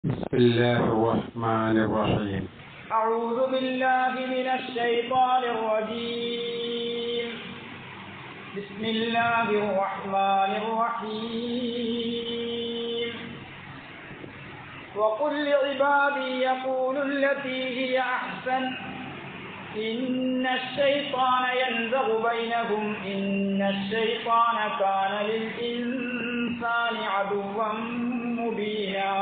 بسم الله الرحمن الرحيم أعوذ بالله من الشيطان الرجيم بسم الله الرحمن الرحيم وقل لعبادي يقولوا التي هي أحسن إن الشيطان ينزغ بينهم إن الشيطان كان للإنسان عدوا مبينا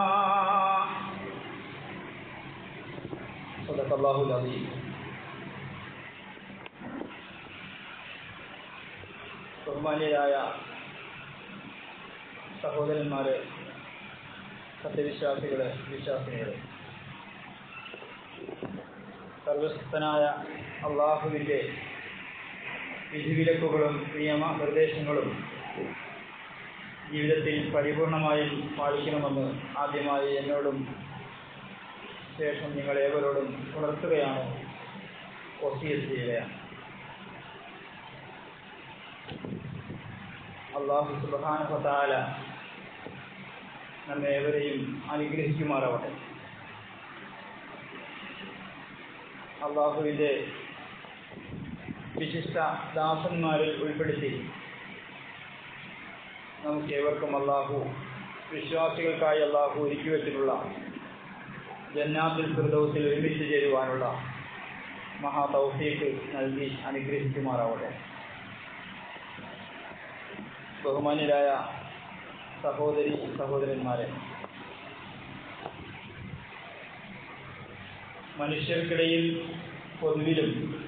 صدق الله العظيم ബഹുമാന്യരായ സഹോദരന്മാരെ സത്യവിശ്വാസികളെ വിശ്വാസിനികളെ സർവശക്തനായ അള്ളാഹുവിൻ്റെ വിധിവിലക്കുകളും നിയമ നിർദ്ദേശങ്ങളും ജീവിതത്തിൽ പരിപൂർണമായും പാലിക്കണമെന്ന് ആദ്യമായി എന്നോടും ശേഷം നിങ്ങൾ ഏവരോടും ഉണർത്തുകയാണ് ഒസിയത്ത് ചെയ്യുകയാണ് അള്ളാഹു സുബാനുഭത്താല നമ്മെ ഏവരെയും അനുഗ്രഹിക്കുമാറാവട്ടെ അള്ളാഹുവിൻ്റെ വിശിഷ്ട ദാസന്മാരിൽ ഉൾപ്പെടുത്തി നമുക്ക് ഏവർക്കും അള്ളാഹു വിശ്വാസികൾക്കായി അള്ളാഹു ഒരുക്കി വെച്ചിട്ടുള്ള ജന്നാത്തിൽ ഫിർദൗസിൽ ഒരുമിച്ച് ചേരുവാനുള്ള മഹാ തൗഫീക്ക് നൽകി അനുഗ്രഹിക്കുമാറാവട്ടെ ബഹുമാന്യരായ സഹോദരി സഹോദരന്മാരെ മനുഷ്യർക്കിടയിൽ പൊതുവിലും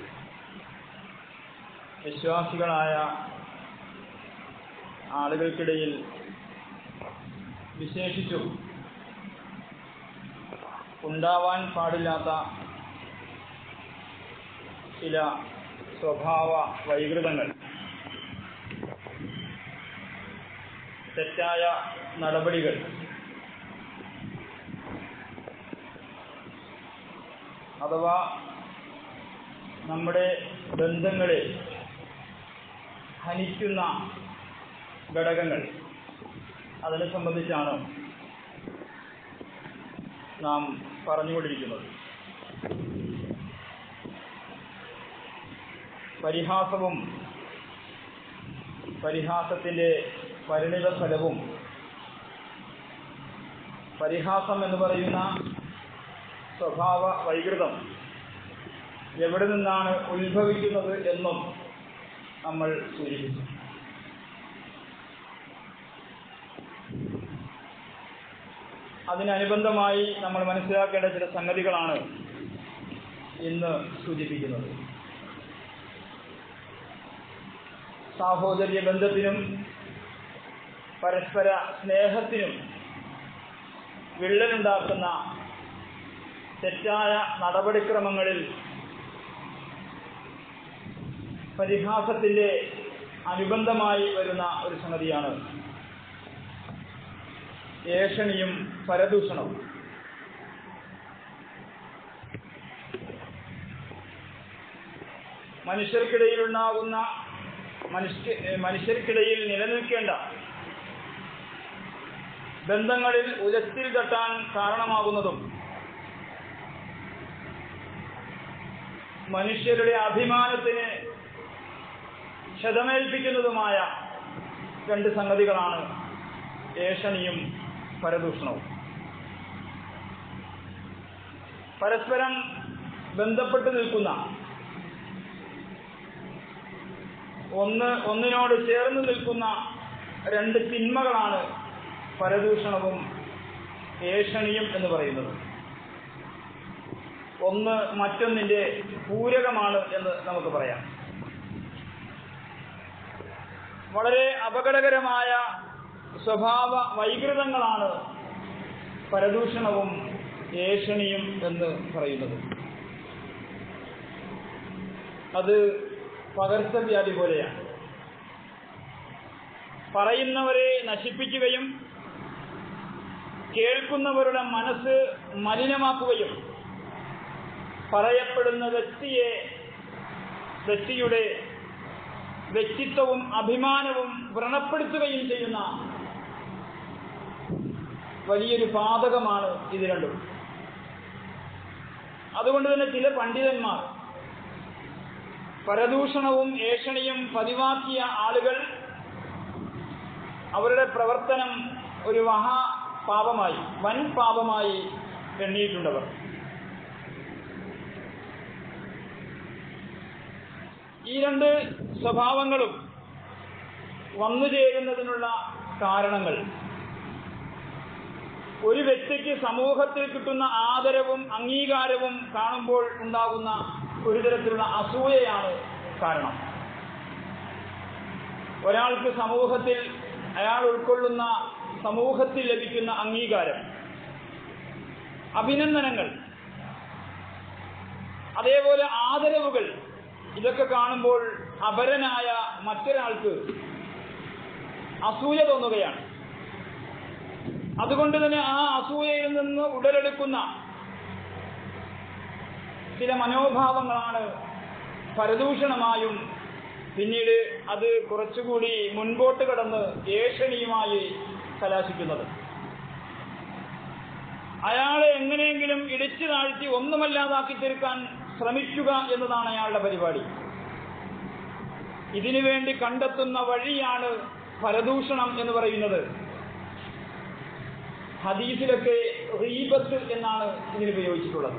വിശ്വാസികളായ ആളുകൾക്കിടയിൽ വിശേഷിച്ചും ഉണ്ടാവാൻ പാടില്ലാത്ത ചില സ്വഭാവ വൈകൃതങ്ങൾ തെറ്റായ നടപടികൾ അഥവാ നമ്മുടെ ബന്ധങ്ങളെ ഹനിക്കുന്ന ഘടകങ്ങൾ അതിനെ സംബന്ധിച്ചാണ് നാം പറഞ്ഞുകൊണ്ടിരിക്കുന്നത് പരിഹാസവും പരിഹാസത്തിൻ്റെ പരിണിത ഫലവും പരിഹാസം എന്ന് പറയുന്ന സ്വഭാവ വൈകൃതം എവിടെ നിന്നാണ് ഉത്ഭവിക്കുന്നത് എന്നും നമ്മൾ സൂചിപ്പിച്ചു അതിനനുബന്ധമായി നമ്മൾ മനസ്സിലാക്കേണ്ട ചില സംഗതികളാണ് ഇന്ന് സൂചിപ്പിക്കുന്നത് സാഹോദര്യ ബന്ധത്തിനും പരസ്പര സ്നേഹത്തിനും വിള്ളലുണ്ടാക്കുന്ന തെറ്റായ നടപടിക്രമങ്ങളിൽ പരിഹാസത്തിന്റെ അനുബന്ധമായി വരുന്ന ഒരു സംഗതിയാണ് ഏഷണിയും പരദൂഷണവും മനുഷ്യർക്കിടയിലുണ്ടാകുന്ന മനുഷ്യ മനുഷ്യർക്കിടയിൽ നിലനിൽക്കേണ്ട ബന്ധങ്ങളിൽ ഉലത്തിൽ തട്ടാൻ കാരണമാകുന്നതും മനുഷ്യരുടെ അഭിമാനത്തിന് ക്ഷതമേൽപ്പിക്കുന്നതുമായ രണ്ട് സംഗതികളാണ് ഏഷണിയും പരദൂഷണവും പരസ്പരം ബന്ധപ്പെട്ട് നിൽക്കുന്ന ഒന്ന് ഒന്നിനോട് ചേർന്ന് നിൽക്കുന്ന രണ്ട് തിന്മകളാണ് പരദൂഷണവും ഏഷണിയും എന്ന് പറയുന്നത് ഒന്ന് മറ്റൊന്നിന്റെ പൂരകമാണ് എന്ന് നമുക്ക് പറയാം വളരെ അപകടകരമായ സ്വഭാവ വൈകൃതങ്ങളാണ് പരദൂഷണവും ഏഷണിയും എന്ന് പറയുന്നത് അത് പകർച്ചവ്യാധി പോലെയാണ് പറയുന്നവരെ നശിപ്പിക്കുകയും കേൾക്കുന്നവരുടെ മനസ്സ് മലിനമാക്കുകയും പറയപ്പെടുന്ന വ്യക്തിയെ വ്യക്തിയുടെ വ്യക്തിത്വവും അഭിമാനവും വ്രണപ്പെടുത്തുകയും ചെയ്യുന്ന വലിയൊരു പാതകമാണ് ഇത് രണ്ടും അതുകൊണ്ട് തന്നെ ചില പണ്ഡിതന്മാർ പരദൂഷണവും ഏഷണിയും പതിവാക്കിയ ആളുകൾ അവരുടെ പ്രവർത്തനം ഒരു മഹാ പാപമായി വൻ പാപമായി എണ്ണിയിട്ടുണ്ടവർ ഈ രണ്ട് സ്വഭാവങ്ങളും വന്നു ചേരുന്നതിനുള്ള കാരണങ്ങൾ ഒരു വ്യക്തിക്ക് സമൂഹത്തിൽ കിട്ടുന്ന ആദരവും അംഗീകാരവും കാണുമ്പോൾ ഉണ്ടാകുന്ന ഒരു തരത്തിലുള്ള അസൂയയാണ് കാരണം ഒരാൾക്ക് സമൂഹത്തിൽ അയാൾ ഉൾക്കൊള്ളുന്ന സമൂഹത്തിൽ ലഭിക്കുന്ന അംഗീകാരം അഭിനന്ദനങ്ങൾ അതേപോലെ ആദരവുകൾ ഇതൊക്കെ കാണുമ്പോൾ അപരനായ മറ്റൊരാൾക്ക് അസൂയ തോന്നുകയാണ് അതുകൊണ്ട് തന്നെ ആ അസൂയയിൽ നിന്ന് ഉടലെടുക്കുന്ന ചില മനോഭാവങ്ങളാണ് പരദൂഷണമായും പിന്നീട് അത് കുറച്ചുകൂടി മുൻപോട്ട് കടന്ന് ഏഷണിയുമായി കലാശിക്കുന്നത് അയാളെ എങ്ങനെയെങ്കിലും ഇടിച്ചു താഴ്ത്തി ഒന്നുമല്ലാതാക്കി തീർക്കാൻ ശ്രമിക്കുക എന്നതാണ് അയാളുടെ പരിപാടി ഇതിനു വേണ്ടി കണ്ടെത്തുന്ന വഴിയാണ് പരദൂഷണം എന്ന് പറയുന്നത് ഹദീസിലൊക്കെ റീബത്ത് എന്നാണ് ഇതിന് ഉപയോഗിച്ചിട്ടുള്ളത്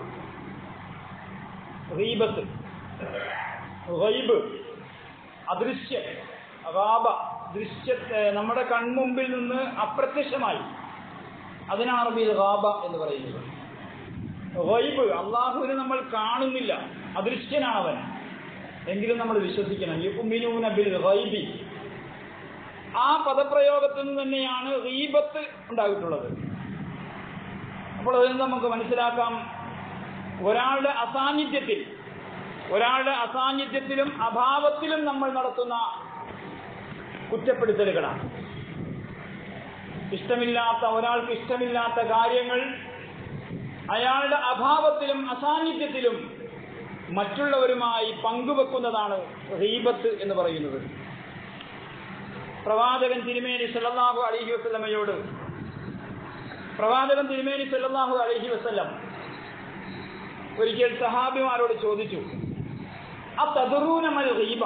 റീബത്ത് റൈബ് അദൃശ്യം റാബ ദൃശ്യ നമ്മുടെ കൺമുമ്പിൽ നിന്ന് അപ്രത്യക്ഷമായി അതിനാണ് അറബിയിൽ റാബ എന്ന് പറയുന്നത് റൈബ് അള്ളാഹുവിനെ നമ്മൾ കാണുന്നില്ല അദൃശ്യനാണ് അവൻ എങ്കിലും നമ്മൾ വിശ്വസിക്കണം യുമിനൂന ബിൽ റൈബി ആ പദപ്രയോഗത്തിൽ നിന്ന് തന്നെയാണ് റീബത്ത് ഉണ്ടായിട്ടുള്ളത് അപ്പോൾ അതിൽ നിന്ന് നമുക്ക് മനസ്സിലാക്കാം ഒരാളുടെ അസാന്നിധ്യത്തിൽ ഒരാളുടെ അസാന്നിധ്യത്തിലും അഭാവത്തിലും നമ്മൾ നടത്തുന്ന കുറ്റപ്പെടുത്തലുകളാണ് ഇഷ്ടമില്ലാത്ത ഒരാൾക്ക് ഇഷ്ടമില്ലാത്ത കാര്യങ്ങൾ അയാളുടെ അഭാവത്തിലും അസാന്നിധ്യത്തിലും മറ്റുള്ളവരുമായി പങ്കുവെക്കുന്നതാണ് റീബത്ത് എന്ന് പറയുന്നത് പ്രവാചകൻ തിരുമേനി സല്ലല്ലാഹു അലൈഹി വസല്ലമയോട് പ്രവാചകൻ തിരുമേനി സല്ലല്ലാഹു അലൈഹി വസല്ലം ഒരിക്കൽ സഹാബിമാരോട് ചോദിച്ചു ആ തദറൂനമൽ റീബ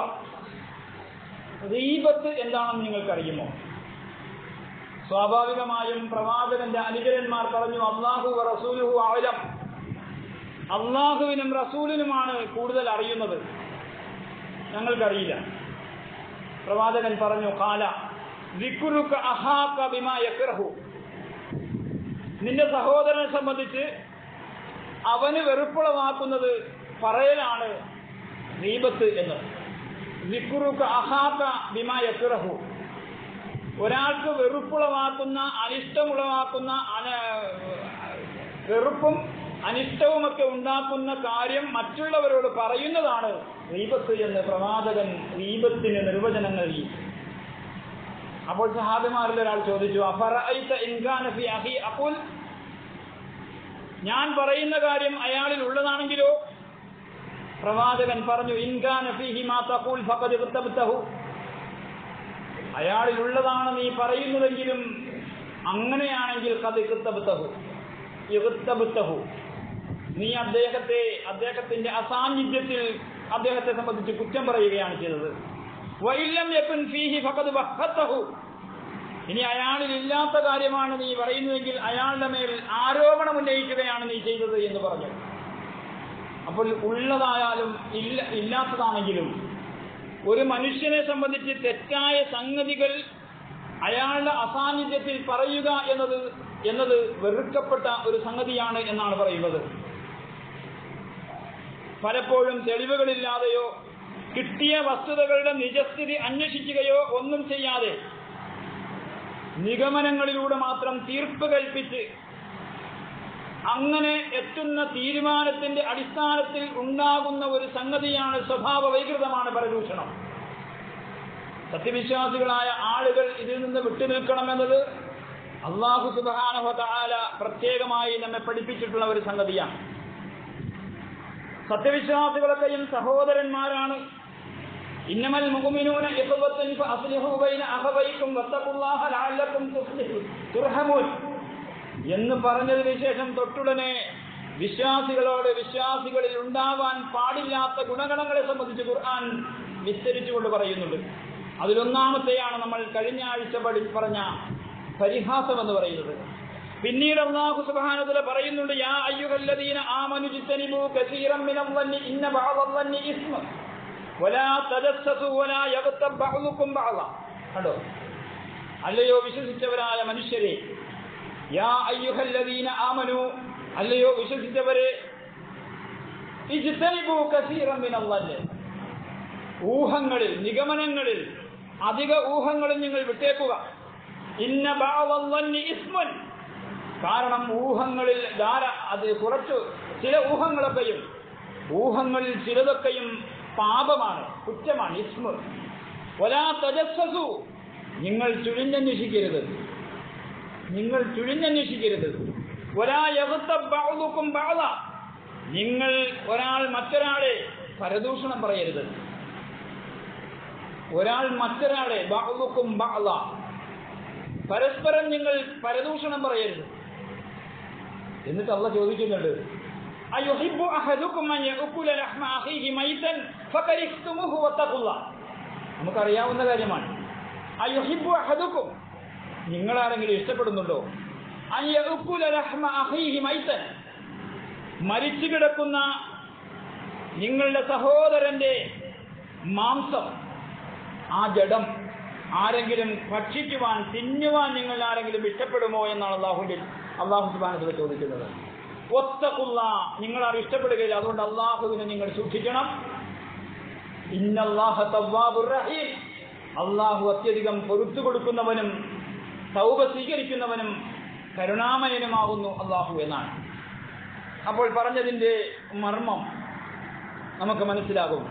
റീബത്ത് എന്താണെന്ന് നിങ്ങൾക്കറിയുമോ സ്വാഭാവികമായും പ്രവാചകന്റെ അനുചരന്മാർ പറഞ്ഞു അള്ളാഹു റസൂലുഹു ആലം അള്ളാഹുവിനും റസൂലിനുമാണ് കൂടുതൽ അറിയുന്നത് ഞങ്ങൾക്കറിയില്ല പ്രവാചകൻ പറഞ്ഞു കാല വിക്കുറുക്ക അഹാക്ക ബിമാ യക്രഹു നിന്റെ സഹോദരനെ സംബന്ധിച്ച് അവന് വെറുപ്പുളവാക്കുന്നത് പറയലാണ് ദീപത്ത് എന്ന് വിക്കുറുക്ക അഹാക്ക ബിമാ യക്രഹു ഒരാൾക്ക് വെറുപ്പുളവാക്കുന്ന അനിഷ്ടമുളവാക്കുന്ന വെറുപ്പും അനിഷ്ടവുമൊക്കെ ഉണ്ടാക്കുന്ന കാര്യം മറ്റുള്ളവരോട് പറയുന്നതാണ് റീബത്ത് എന്ന് പ്രവാചകൻ റീബത്തിന് നിർവചനം നൽകി അപ്പോൾ സഹാബിമാരിൽ ഒരാൾ ചോദിച്ചു അഫറഅയ്ത ഇൻ കാന ഫി അഖി അഖുൽ ഞാൻ പറയുന്ന കാര്യം അയാളിൽ ഉള്ളതാണെങ്കിലോ പ്രവാചകൻ പറഞ്ഞു ഇൻകാന ഫീഹി മാ തഖൂൽ ഫഖദ് ഇഖ്തബ്തഹു അയാളിൽ ഉള്ളതാണ് നീ പറയുന്നതെങ്കിലും അങ്ങനെയാണെങ്കിൽ ഖദ് ഇഖ്തബ്തഹു ഇഖ്തബ്തഹു നീ അദ്ദേഹത്തെ അദ്ദേഹത്തിന്റെ അസാന്നിധ്യത്തിൽ അദ്ദേഹത്തെ സംബന്ധിച്ച് കുറ്റം പറയുകയാണ് ചെയ്തത് വൈലം യക്കുൻ ഫീഹി ഫഖദ് വഖത്തഹു ഇനി അയാളിൽ ഇല്ലാത്ത കാര്യമാണ് നീ പറയുന്നതെങ്കിൽ അയാളുടെ മേൽ ആരോപണം ഉന്നയിക്കുകയാണ് നീ ചെയ്തത് എന്ന് പറഞ്ഞു അപ്പോൾ ഉള്ളതായാലും ഇല്ല ഇല്ലാത്തതാണെങ്കിലും ഒരു മനുഷ്യനെ സംബന്ധിച്ച് തെറ്റായ സംഗതികൾ അയാളുടെ അസാന്നിധ്യത്തിൽ പറയുക എന്നത് എന്നത് വെറുക്കപ്പെട്ട ഒരു സംഗതിയാണ് എന്നാണ് പറയുന്നത് പലപ്പോഴും തെളിവുകളില്ലാതെയോ കിട്ടിയ വസ്തുതകളുടെ നിജസ്ഥിതി അന്വേഷിക്കുകയോ ഒന്നും ചെയ്യാതെ നിഗമനങ്ങളിലൂടെ മാത്രം തീർപ്പ് കൽപ്പിച്ച് അങ്ങനെ എത്തുന്ന തീരുമാനത്തിന്റെ അടിസ്ഥാനത്തിൽ ഉണ്ടാകുന്ന ഒരു സംഗതിയാണ് സ്വഭാവ വൈകൃതമാണ് പരദൂഷണം സത്യവിശ്വാസികളായ ആളുകൾ ഇതിൽ നിന്ന് വിട്ടുനിൽക്കണമെന്നത് അള്ളാഹു സുബാനഹ താല പ്രത്യേകമായി നമ്മെ പഠിപ്പിച്ചിട്ടുള്ള ഒരു സംഗതിയാണ് സത്യവിശ്വാസികളൊക്കെയും സഹോദരന്മാരാണ് ഇന്നമൽ മുഖമിനൂന ഇഖവത്തുൻ ഫഅസ്ലിഹു ബൈന അഖവൈക്കും വത്തഖുല്ലാഹ ലഅല്ലക്കും തുർഹമൂൻ എന്ന് പറഞ്ഞതിന് ശേഷം തൊട്ടുടനെ വിശ്വാസികളോട് വിശ്വാസികളിൽ ഉണ്ടാവാൻ പാടില്ലാത്ത ഗുണഗണങ്ങളെ സംബന്ധിച്ച് ഖുർആൻ വിസ്തരിച്ചുകൊണ്ട് പറയുന്നുണ്ട് അതിലൊന്നാമത്തെയാണ് നമ്മൾ കഴിഞ്ഞ ആഴ്ച പഠി പറഞ്ഞ പരിഹാസം എന്ന് പറയുന്നത് പിന്നീട് അള്ളാഹു സുബ്ഹാനഹു പറയുന്നുണ്ട് യാ അയ്യുഹല്ലദീന ആമനു ജിത്തനിബു കസീറൻ മിനൽ ഇന്ന ബഅദൽ ഇസ്മ വലാ തജസ്സസു വലാ യഗ്തബ് ബഅദുകും ബഅദ കണ്ടോ അല്ലയോ വിശ്വസിച്ചവരായ മനുഷ്യരെ യാ അയ്യുഹല്ലദീന ആമനു അല്ലയോ വിശ്വസിച്ചവരെ ഇജ്തനിബു കസീറൻ മിനൽ ഊഹങ്ങളിൽ നിഗമനങ്ങളിൽ അധിക ഊഹങ്ങളിൽ നിങ്ങൾ വിട്ടേക്കുക ഇന്ന ബഅദൽ ഇസ്മൻ കാരണം ഊഹങ്ങളിൽ ധാര അത് കുറച്ചു ചില ഊഹങ്ങളൊക്കെയും ഊഹങ്ങളിൽ ചിലതൊക്കെയും പാപമാണ് കുറ്റമാണ് ഇസ്മ ഒരാ തജസ്സസു നിങ്ങൾ ചുഴിഞ്ഞന്വേഷിക്കരുത് നിങ്ങൾ ചുഴിഞ്ഞന്വേഷിക്കരുത് ഒരാ യവത്ത ബഅദുക്കും ബഅദ നിങ്ങൾ ഒരാൾ മറ്റൊരാളെ പരദൂഷണം പറയരുത് ഒരാൾ മറ്റൊരാളെ ബഅദുക്കും ബഅദ പരസ്പരം നിങ്ങൾ പരദൂഷണം പറയരുത് എന്നിട്ട് അള്ള ചോദിക്കുന്നുണ്ട് അയുഹിബ്ബു അഹദുക്കും അൻ യഅകുല ലഹ്മ അഖീഹി മൈതൻ ഫകരിഹ്തുമുഹു വത്തഖുല്ല നമുക്കറിയാവുന്ന കാര്യമാണ് അയുഹിബ്ബു അഹദുക്കും നിങ്ങൾ ആരെങ്കിലും ഇഷ്ടപ്പെടുന്നുണ്ടോ അൻ യഅകുല ലഹ്മ അഖീഹി മൈതൻ മരിച്ചു കിടക്കുന്ന നിങ്ങളുടെ സഹോദരന്റെ മാംസം ആ ജഡം ആരെങ്കിലും ഭക്ഷിക്കുവാൻ തിന്നുവാൻ നിങ്ങൾ ആരെങ്കിലും ഇഷ്ടപ്പെടുമോ എന്നാണ് അള്ളാഹുവിന്റെ അള്ളാഹു സുബാനത്തിൽ ചോദിക്കുന്നത് ഒത്തക്കുള്ള നിങ്ങൾ അത് ഇഷ്ടപ്പെടുകയില്ല അതുകൊണ്ട് അള്ളാഹുവിനെ നിങ്ങൾ സൂക്ഷിക്കണം ഇന്നല്ലാഹ തവ്വാബുർ റഹീം അള്ളാഹു അത്യധികം പൊറത്തു കൊടുക്കുന്നവനും തൗബ സ്വീകരിക്കുന്നവനും കരുണാമയനുമാകുന്നു അള്ളാഹു എന്നാണ് അപ്പോൾ പറഞ്ഞതിന്റെ മർമ്മം നമുക്ക് മനസ്സിലാകും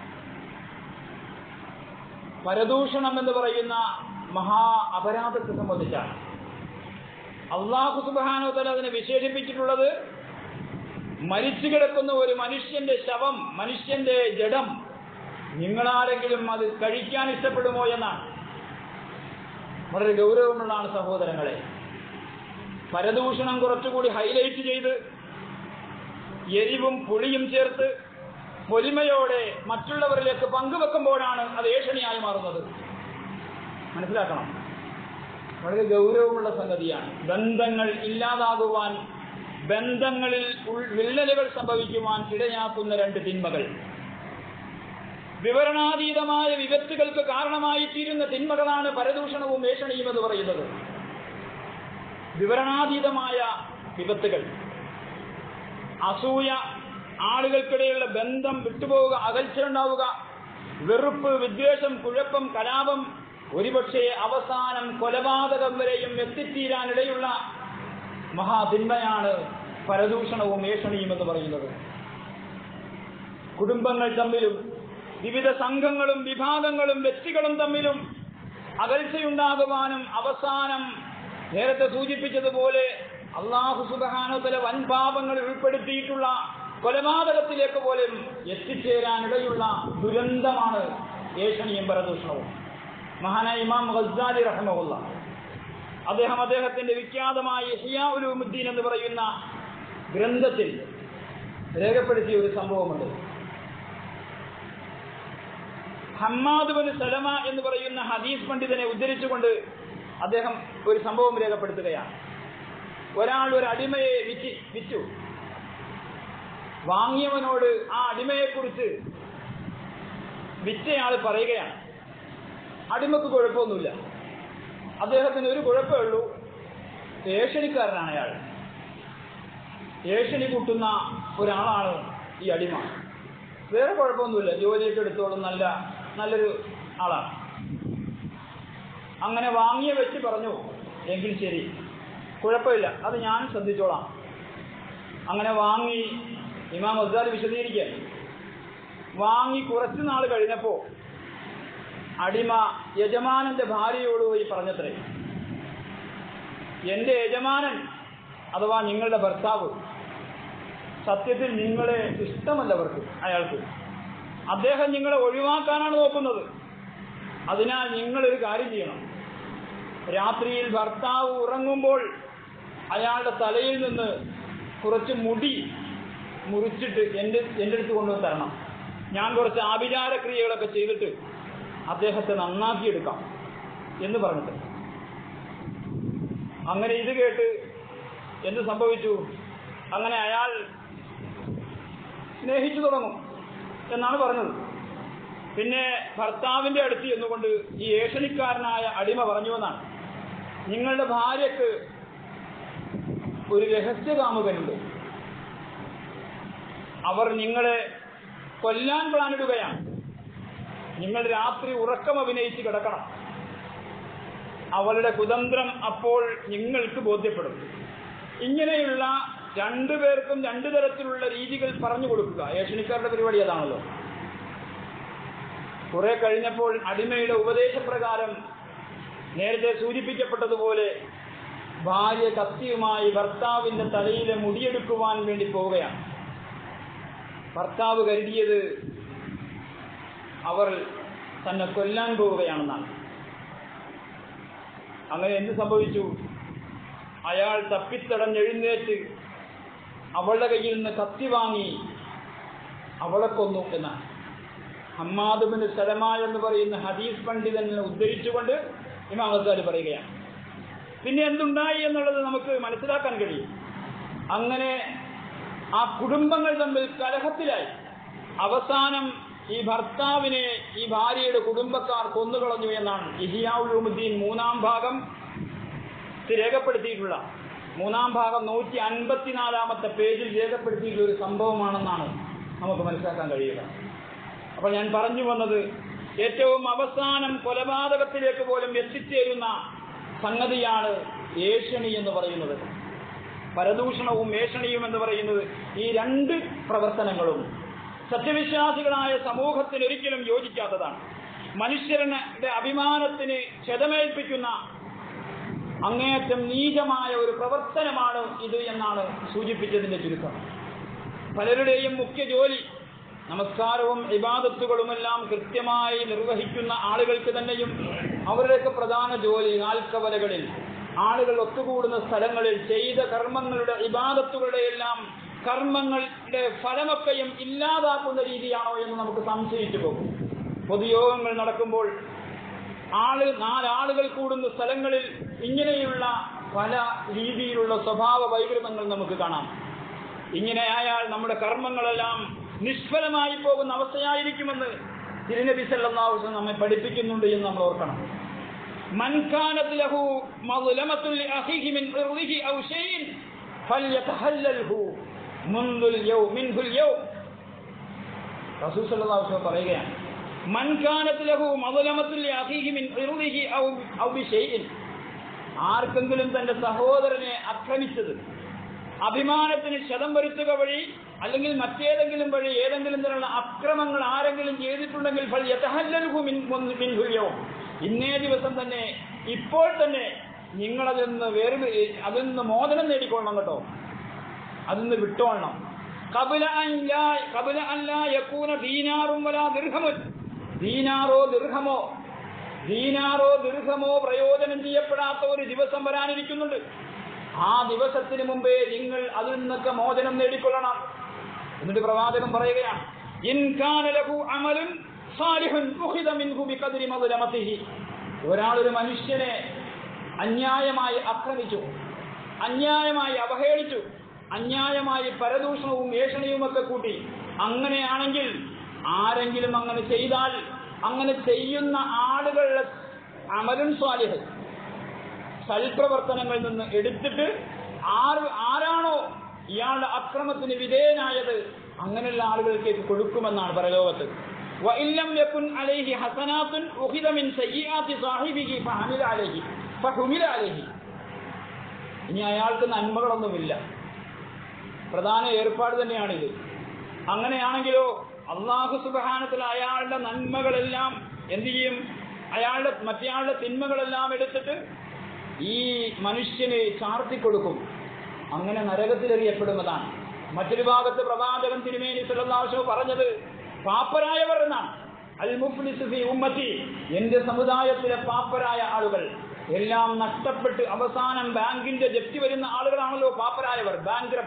പരദൂഷണം എന്ന് പറയുന്ന മഹാ അപരാധത്തെ സംബന്ധിച്ചാണ് അള്ളാഹു സുബാനോത്തല അതിനെ വിശേഷിപ്പിച്ചിട്ടുള്ളത് മരിച്ചു കിടക്കുന്ന ഒരു മനുഷ്യന്റെ ശവം മനുഷ്യന്റെ ജഡം നിങ്ങളാരെങ്കിലും അത് കഴിക്കാൻ ഇഷ്ടപ്പെടുമോ എന്നാണ് വളരെ ഗൗരവമുള്ളതാണ് സഹോദരങ്ങളെ പരദൂഷണം കുറച്ചുകൂടി ഹൈലൈറ്റ് ചെയ്ത് എരിവും പുളിയും ചേർത്ത് പൊലിമയോടെ മറ്റുള്ളവരിലേക്ക് പങ്കുവെക്കുമ്പോഴാണ് അത് ഏഷണിയായി മാറുന്നത് മനസ്സിലാക്കണം വളരെ ഗൗരവമുള്ള സംഗതിയാണ് ബന്ധങ്ങൾ ഇല്ലാതാകുവാൻ ബന്ധങ്ങളിൽ ഉൾ- വിള്ളലുകൾ സംഭവിക്കുവാൻ ഇടയാക്കുന്ന രണ്ട് തിന്മകൾ വിവരണാതീതമായ വിപത്തുകൾക്ക് കാരണമായി തീരുന്ന തിന്മകളാണ് പരദൂഷണവും ഏഷണിയും എന്ന് പറയുന്നത് വിവരണാതീതമായ വിപത്തുകൾ അസൂയ ആളുകൾക്കിടയിലുള്ള ബന്ധം വിട്ടുപോവുക അകൽച്ച ഉണ്ടാവുക വെറുപ്പ് വിദ്വേഷം കുഴപ്പം കലാപം ഒരുപക്ഷെ അവസാനം കൊലപാതകം വരെയും എത്തിത്തീരാനിടയുള്ള മഹാതിന്മയാണ് പരദൂഷണവും ഏഷണിയും എന്ന് പറയുന്നത് കുടുംബങ്ങൾ തമ്മിലും വിവിധ സംഘങ്ങളും വിഭാഗങ്ങളും വ്യക്തികളും തമ്മിലും അകൽച്ചയുണ്ടാകുവാനും അവസാനം നേരത്തെ സൂചിപ്പിച്ചതുപോലെ അള്ളാഹു സുബാനോത്തല വൻപാപങ്ങൾ ഉൾപ്പെടുത്തിയിട്ടുള്ള കൊലപാതകത്തിലേക്ക് പോലും എത്തിച്ചേരാനിടയുള്ള ദുരന്തമാണ് ഏഷണിയും പരദൂഷണവും മഹാനായ ഇമാം ഗസാലി റഹ്മുള്ള അദ്ദേഹം അദ്ദേഹത്തിന്റെ വിഖ്യാതമായ ഇഹ്യാ ഉലൂമുദ്ദീൻ എന്ന് പറയുന്ന ഗ്രന്ഥത്തിൽ രേഖപ്പെടുത്തിയ ഒരു സംഭവമുണ്ട് ഹമ്മാദ് ബിൻ സലമ എന്ന് പറയുന്ന ഹദീസ് പണ്ഡിതനെ ഉദ്ധരിച്ചുകൊണ്ട് അദ്ദേഹം ഒരു സംഭവം രേഖപ്പെടുത്തുകയാണ് ഒരാൾ ഒരു അടിമയെ വിറ്റ് വിറ്റു വാങ്ങിയവനോട് ആ അടിമയെക്കുറിച്ച് വിറ്റയാൾ പറയുകയാണ് അടിമക്ക് കുഴപ്പമൊന്നുമില്ല അദ്ദേഹത്തിന് ഒരു കുഴപ്പമേ ഉള്ളൂ ഏഷണിക്കാരനാണ് അയാൾ ഏഷണി കൂട്ടുന്ന ഒരാളാണ് ഈ അടിമ വേറെ കുഴപ്പമൊന്നുമില്ല ജോലിയൊക്കെ എടുത്തോളും നല്ല നല്ലൊരു ആളാണ് അങ്ങനെ വാങ്ങിയ വെച്ച് പറഞ്ഞു എങ്കിൽ ശരി കുഴപ്പമില്ല അത് ഞാൻ ശ്രദ്ധിച്ചോളാം അങ്ങനെ വാങ്ങി ഇമാം അസാദ് വിശദീകരിക്കാൻ വാങ്ങി കുറച്ചു നാൾ കഴിഞ്ഞപ്പോ അടിമ യജമാനന്റെ ഭാര്യയോട് പോയി പറഞ്ഞത്രേ എന്റെ യജമാനൻ അഥവാ നിങ്ങളുടെ ഭർത്താവ് സത്യത്തിൽ നിങ്ങളെ ഇഷ്ടമല്ലവർക്ക് അയാൾക്ക് അദ്ദേഹം നിങ്ങളെ ഒഴിവാക്കാനാണ് നോക്കുന്നത് അതിനാൽ നിങ്ങളൊരു കാര്യം ചെയ്യണം രാത്രിയിൽ ഭർത്താവ് ഉറങ്ങുമ്പോൾ അയാളുടെ തലയിൽ നിന്ന് കുറച്ച് മുടി മുറിച്ചിട്ട് എൻ്റെ എൻ്റെ അടുത്ത് കൊണ്ടുവന്ന് തരണം ഞാൻ കുറച്ച് ആഭിചാര ക്രിയകളൊക്കെ ചെയ്തിട്ട് അദ്ദേഹത്തെ നന്നാക്കിയെടുക്കാം എന്ന് പറഞ്ഞിട്ട് അങ്ങനെ ഇത് കേട്ട് എന്ത് സംഭവിച്ചു അങ്ങനെ അയാൾ സ്നേഹിച്ചു തുടങ്ങും എന്നാണ് പറഞ്ഞത് പിന്നെ ഭർത്താവിന്റെ അടുത്ത് എന്നുകൊണ്ട് ഈ ഏഷണിക്കാരനായ അടിമ പറഞ്ഞു എന്നാണ് നിങ്ങളുടെ ഭാര്യക്ക് ഒരു രഹസ്യ കാമുകനുണ്ട് അവർ നിങ്ങളെ കൊല്ലാൻ പ്ലാനിടുകയാണ് നിങ്ങൾ രാത്രി ഉറക്കം അഭിനയിച്ച് കിടക്കണം അവളുടെ കുതന്ത്രം അപ്പോൾ നിങ്ങൾക്ക് ബോധ്യപ്പെടും ഇങ്ങനെയുള്ള രണ്ടുപേർക്കും രണ്ടു തരത്തിലുള്ള രീതികൾ പറഞ്ഞു കൊടുക്കുക ഏഷണിക്കാരുടെ പരിപാടി അതാണല്ലോ കുറെ കഴിഞ്ഞപ്പോൾ അടിമയുടെ ഉപദേശപ്രകാരം നേരത്തെ സൂചിപ്പിക്കപ്പെട്ടതുപോലെ ഭാര്യ കത്തിയുമായി ഭർത്താവിന്റെ തലയിലെ മുടിയെടുക്കുവാൻ വേണ്ടി പോവുകയാണ് ഭർത്താവ് കരുതിയത് അവർ തന്നെ കൊല്ലാൻ പോവുകയാണെന്നാണ് അങ്ങനെ എന്ത് സംഭവിച്ചു അയാൾ തപ്പിത്തടഞ്ഞെഴുന്നേറ്റ് അവളുടെ കയ്യിൽ നിന്ന് കത്തി വാങ്ങി അവളെ കൊന്നു എന്നാണ് ഹമ്മാദുബിന് സലമ എന്ന് പറയുന്ന ഹദീസ് പണ്ഡിതനെ ഉദ്ധരിച്ചുകൊണ്ട് ഇമാമക്കാർ പറയുകയാണ് പിന്നെ എന്തുണ്ടായി എന്നുള്ളത് നമുക്ക് മനസ്സിലാക്കാൻ കഴിയും അങ്ങനെ ആ കുടുംബങ്ങൾ തമ്മിൽ കലഹത്തിലായി അവസാനം ഈ ഭർത്താവിനെ ഈ ഭാര്യയുടെ കുടുംബക്കാർ കൊന്നുകളഞ്ഞു എന്നാണ് ഇഹിയാവുദ്ദീൻ മൂന്നാം ഭാഗം രേഖപ്പെടുത്തിയിട്ടുള്ള മൂന്നാം ഭാഗം നൂറ്റി അൻപത്തിനാലാമത്തെ പേജിൽ രേഖപ്പെടുത്തിയിട്ടുള്ള ഒരു സംഭവമാണെന്നാണ് നമുക്ക് മനസ്സിലാക്കാൻ കഴിയുക അപ്പോൾ ഞാൻ പറഞ്ഞു വന്നത് ഏറ്റവും അവസാനം കൊലപാതകത്തിലേക്ക് പോലും എത്തിച്ചേരുന്ന സംഗതിയാണ് ഏഷണി എന്ന് പറയുന്നത് പരദൂഷണവും ഏഷണിയും എന്ന് പറയുന്നത് ഈ രണ്ട് പ്രവർത്തനങ്ങളും സത്യവിശ്വാസികളായ സമൂഹത്തിന് ഒരിക്കലും യോജിക്കാത്തതാണ് മനുഷ്യരുടെ അഭിമാനത്തിന് ക്ഷതമേൽപ്പിക്കുന്ന അങ്ങേയറ്റം നീചമായ ഒരു പ്രവർത്തനമാണ് ഇത് എന്നാണ് സൂചിപ്പിച്ചതിന്റെ ചുരുക്കം പലരുടെയും മുഖ്യ ജോലി നമസ്കാരവും ഇബാദത്തുകളുമെല്ലാം കൃത്യമായി നിർവഹിക്കുന്ന ആളുകൾക്ക് തന്നെയും അവരുടെയൊക്കെ പ്രധാന ജോലി നാൽക്കവലകളിൽ ആളുകൾ ഒത്തുകൂടുന്ന സ്ഥലങ്ങളിൽ ചെയ്ത കർമ്മങ്ങളുടെ ഇബാദത്തുകളുടെ എല്ലാം കർമ്മങ്ങളുടെ ഫലമൊക്കെയും ഇല്ലാതാക്കുന്ന രീതിയാണോ എന്ന് നമുക്ക് സംശയിച്ചു പോകും പൊതുയോഗങ്ങൾ നടക്കുമ്പോൾ ആള് നാലാളുകൾ കൂടുന്ന സ്ഥലങ്ങളിൽ ഇങ്ങനെയുള്ള പല രീതിയിലുള്ള സ്വഭാവ വൈകൃതങ്ങൾ നമുക്ക് കാണാം ഇങ്ങനെയായാൽ നമ്മുടെ കർമ്മങ്ങളെല്ലാം നിഷ്ഫലമായി പോകുന്ന അവസ്ഥയായിരിക്കുമെന്ന് തിരുനബി സല്ലല്ലാഹു അലൈഹി വസല്ലം നമ്മെ പഠിപ്പിക്കുന്നുണ്ട് എന്ന് നമ്മൾ ഓർക്കണം من كانت له مظلمة لأخيه من عرضه أو شيء فليتحلله منذ اليوم منه اليوم റസൂൽ സല്ലല്ലാഹു അലൈഹി വസല്ലം പറയുകയാണ് മൻ കാനത്ത് ലഹു മظلمة لأخيه من عرضه أو أو بشيء ആർക്കെങ്കിലും തന്റെ സഹോദരനെ ആക്രമിച്ചത് അഭിമാനത്തിന് ക്ഷതം വരുത്തുക വഴി അല്ലെങ്കിൽ മറ്റേതെങ്കിലും വഴി ഏതെങ്കിലും തരമുള്ള അക്രമങ്ങൾ ആരെങ്കിലും ചെയ്തിട്ടുണ്ടെങ്കിൽ ഫൽ യതഹല്ലൽഹു മിൻ മിൻഹുൽ യൗം ഇന്നേ ദിവസം തന്നെ ഇപ്പോൾ തന്നെ നിങ്ങളതിൽ നിന്ന് വേറെ അതിൽ നിന്ന് മോചനം നേടിക്കൊള്ളണം കേട്ടോ അതിൽ നിന്ന് വിട്ടോളണം കപില കപില അല്ല യക്കൂന ദീനാറും വല ദീർഘമുൻ ദീനാറോ ദീർഘമോ ദീനാറോ ദീർഘമോ പ്രയോജനം ചെയ്യപ്പെടാത്ത ഒരു ദിവസം വരാനിരിക്കുന്നുണ്ട് ആ ദിവസത്തിന് മുമ്പേ നിങ്ങൾ അതിൽ നിന്നൊക്കെ മോചനം നേടിക്കൊള്ളണം എന്നിട്ട് പ്രവാചകൻ പറയുകയാണ് ഇൻ കാന ലഹു അമലുൻ സാലിഹുൻ ഉഖിദ മിൻഹു ബിഖദ്രി മദ്ലമതിഹി ഒരാളൊരു മനുഷ്യനെ അന്യായമായി ആക്രമിച്ചു അന്യായമായി അവഹേളിച്ചു അന്യായമായി പരദൂഷണവും ഏഷണിയും ഒക്കെ കൂട്ടി അങ്ങനെയാണെങ്കിൽ ആരെങ്കിലും അങ്ങനെ ചെയ്താൽ അങ്ങനെ ചെയ്യുന്ന ആളുകളുടെ അമലും സ്വാലിഹ് സൽപ്രവർത്തനങ്ങളിൽ നിന്ന് എടുത്തിട്ട് ആര് ആരാണോ ഇയാളുടെ അക്രമത്തിന് വിധേയനായത് അങ്ങനെയുള്ള ആളുകൾക്ക് കൊടുക്കുമെന്നാണ് പരലോകത്ത് وإن يكن عليه حسنات أخذ من سيئات صاحبه فحمل عليه فحمل عليه ഇനി അയാൾക്ക് നന്മകളൊന്നുമില്ല പ്രധാന ഏർപ്പാട് തന്നെയാണിത് അങ്ങനെയാണെങ്കിലോ അള്ളാഹു സുബാനത്തിൽ അയാളുടെ നന്മകളെല്ലാം എന്ത് ചെയ്യും അയാളുടെ മറ്റേയാളുടെ തിന്മകളെല്ലാം എടുത്തിട്ട് ഈ മനുഷ്യന് ചാർത്തിക്കൊടുക്കും അങ്ങനെ നരകത്തിലെറിയപ്പെടുന്നതാണ് മറ്റൊരു ഭാഗത്ത് പ്രവാചകൻ തിരുമേനി സുല്ലാശോ പറഞ്ഞത് പാപ്പരായവർ എന്നാണ് അൽ മുഫ്ലിസ് ഫി ഉമ്മത്തി എന്റെ സമുദായത്തിലെ പാപ്പരായ ആളുകൾ എല്ലാം നഷ്ടപ്പെട്ട് അവസാനം ബാങ്കിന്റെ ജപ്തി വരുന്ന ആളുകളാണല്ലോ പാപ്പരായവർ ബാങ്ക്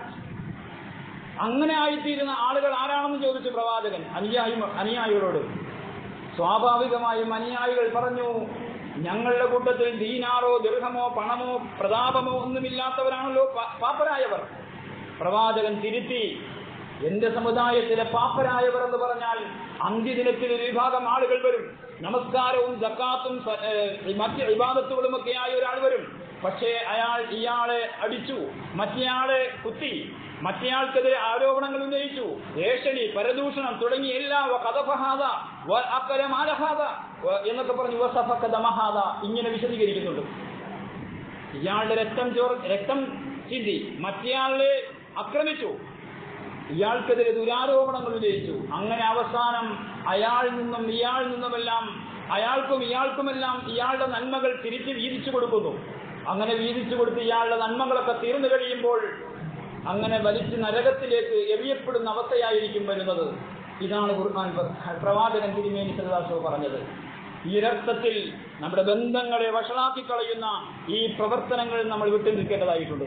അങ്ങനെ ആയിത്തീരുന്ന ആളുകൾ ആരാണെന്ന് ചോദിച്ചു പ്രവാചകൻ അനുയായി അനുയായികളോട് സ്വാഭാവികമായും അനുയായികൾ പറഞ്ഞു ഞങ്ങളുടെ കൂട്ടത്തിൽ ദീനാറോ ദീർഘമോ പണമോ പ്രതാപമോ ഒന്നുമില്ലാത്തവരാണല്ലോ പാ- പാപ്പരായവർ പ്രവാചകൻ തിരുത്തി എന്റെ സമുദായത്തിലെ പാപ്പരായവർ എന്ന് പറഞ്ഞാൽ അന്ത്യദിനത്തിൽ ഒരു വിഭാഗം ആളുകൾ വരും നമസ്കാരവും ജക്കാത്തും സ- ഏഹ് മറ്റ് ഇബാദത്തുകളുമൊക്കെയായ ഒരാൾ വരും പക്ഷേ അയാൾ ഇയാളെ അടിച്ചു മറ്റേയാളെ കുത്തി മറ്റേയാൾക്കെതിരെ ആരോപണങ്ങൾ ഉന്നയിച്ചു ഏഷണി പരദൂഷണം തുടങ്ങി എല്ലാ വ കഥഫഹാദ വ അക്കര മാലഹാദ വ എന്നൊക്കെ പറഞ്ഞു വസഫക്ക ദമഹാദ ഇങ്ങനെ വിശദീകരിക്കുന്നുണ്ട് ഇയാളുടെ രക്തം ചോർ രക്തം ചിന്തി മറ്റേയാളെ ആക്രമിച്ചു ഇയാൾക്കെതിരെ ദുരാരോപണങ്ങൾ ഉന്നയിച്ചു അങ്ങനെ അവസാനം അയാളിൽ നിന്നും ഇയാളിൽ നിന്നുമെല്ലാം അയാൾക്കും ഇയാൾക്കുമെല്ലാം ഇയാളുടെ നന്മകൾ തിരിച്ച് വീതിച്ചു കൊടുക്കുന്നു അങ്ങനെ വീതിച്ചു കൊടുത്ത് ഇയാളുടെ നന്മകളൊക്കെ തീർന്നു കഴിയുമ്പോൾ അങ്ങനെ വലിച്ച് നരകത്തിലേക്ക് എറിയപ്പെടുന്ന അവസ്ഥയായിരിക്കും വരുന്നത് ഇതാണ് ഖുർആൻ പ്ര- പ്രവാചകൻ തിരുമേനി സദാസോ പറഞ്ഞത് ഈ രക്തത്തിൽ നമ്മുടെ ബന്ധങ്ങളെ വഷളാക്കി കളയുന്ന ഈ പ്രവർത്തനങ്ങൾ നമ്മൾ വിട്ടു നിൽക്കേണ്ടതായിട്ടുണ്ട്